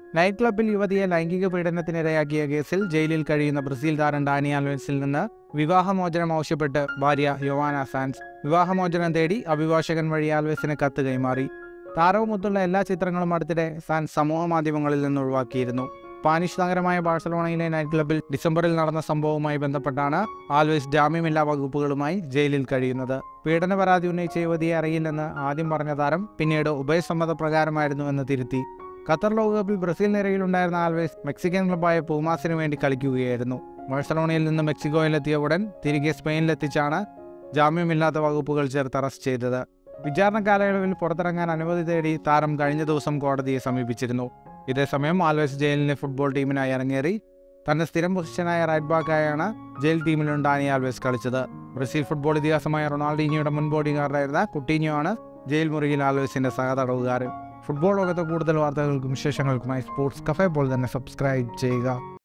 night ക്ലബ്ബിൽ യുവതിയെ ലൈംഗിക പീഡനത്തിനിരയാക്കിയ കേസിൽ ജയിലിൽ കഴിയുന്ന ബ്രസീൽ താരം ഡാനി ആൽവൻസിൽ നിന്ന് വിവാഹമോചനം ആവശ്യപ്പെട്ട് ഭാര്യ യൊവാന സാൻസ് വിവാഹമോചനം തേടി അഭിഭാഷകൻ വഴി ആൽവേസിന് കത്ത് കൈമാറി താരവുമൊത്തുള്ള എല്ലാ ചിത്രങ്ങളും അടുത്തിടെ സാൻസ് സമൂഹ മാധ്യമങ്ങളിൽ നിന്ന് ഒഴിവാക്കിയിരുന്നു സ്പാനിഷ് നഗരമായ ബാഴ്സലോണയിലെ നൈറ്റ് ക്ലബ്ബിൽ ഡിസംബറിൽ നടന്ന സംഭവവുമായി ബന്ധപ്പെട്ടാണ് ആൽവേസ് ജാമ്യമില്ലാ വകുപ്പുകളുമായി ജയിലിൽ കഴിയുന്നത് പീഡന പരാതി ഉന്നയിച്ച യുവതിയെ അറിയില്ലെന്ന് ആദ്യം പറഞ്ഞ താരം പിന്നീട് ഉഭയസമ്മതപ്രകാരമായിരുന്നുവെന്ന് തിരുത്തി ഖത്തർ ലോകകപ്പിൽ ബ്രസീൽ നിരയിലുണ്ടായിരുന്ന ആൽവേസ് മെക്സിക്കൻ ക്ലബ്ബായ പൂമാസിന് വേണ്ടി കളിക്കുകയായിരുന്നു ബാഴ്സലോണയിൽ നിന്ന് മെക്സിക്കോയിലെത്തിയ ഉടൻ തിരികെ സ്പെയിനിലെത്തിച്ചാണ് ജാമ്യമില്ലാത്ത വകുപ്പുകൾ ചേർത്ത് അറസ്റ്റ് ചെയ്തത് വിചാരണ കാലയളവിൽ പുറത്തിറങ്ങാൻ അനുമതി തേടി താരം കഴിഞ്ഞ ദിവസം കോടതിയെ സമീപിച്ചിരുന്നു ഇതേസമയം ആൽവേസ് ജയിലിലെ ഫുട്ബോൾ ടീമിനായി ഇറങ്ങേറി തന്റെ സ്ഥിരം പൊസിഷനായ റൈറ്റ് ബാക്കായാണ് ജയിൽ ടീമിലും ഡാനി ആൽവേസ് കളിച്ചത് ബ്രസീൽ ഫുട്ബോൾ ഇതിഹാസമായ റൊണാൾഡീനിയുടെ മുൻ ബോഡിഗാർഡായിരുന്ന കുട്ടീനിയോ ആണ് ജയിൽ മുറിയിൽ ആൽവേസിന്റെ സഹതടവുകാരൻ ഫുട്ബോൾ ലോകത്തെ കൂടുതൽ വാർത്തകൾക്കും വിശേഷങ്ങൾക്കുമായി സ്പോർട്സ് കഫേ പോലെ തന്നെ സബ്സ്ക്രൈബ് ചെയ്യുക